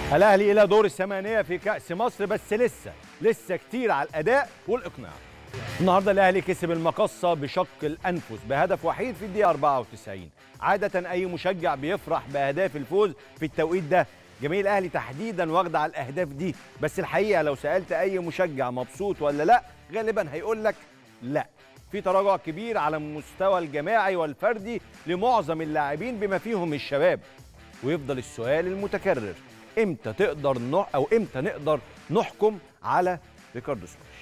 الاهلي الى دور الثمانيه في كاس مصر بس لسه لسه كتير على الاداء والاقناع النهارده الاهلي كسب المقصه بشق الانفس بهدف وحيد في الدقيقه 94 عاده اي مشجع بيفرح باهداف الفوز في التوقيت ده جماهير الاهلي تحديدا واخده على الاهداف دي بس الحقيقه لو سالت اي مشجع مبسوط ولا لا غالبا هيقول لك لا في تراجع كبير على المستوى الجماعي والفردي لمعظم اللاعبين بما فيهم الشباب ويفضل السؤال المتكرر امتى تقدر نح او امتى نقدر نحكم على ريكاردو سواريز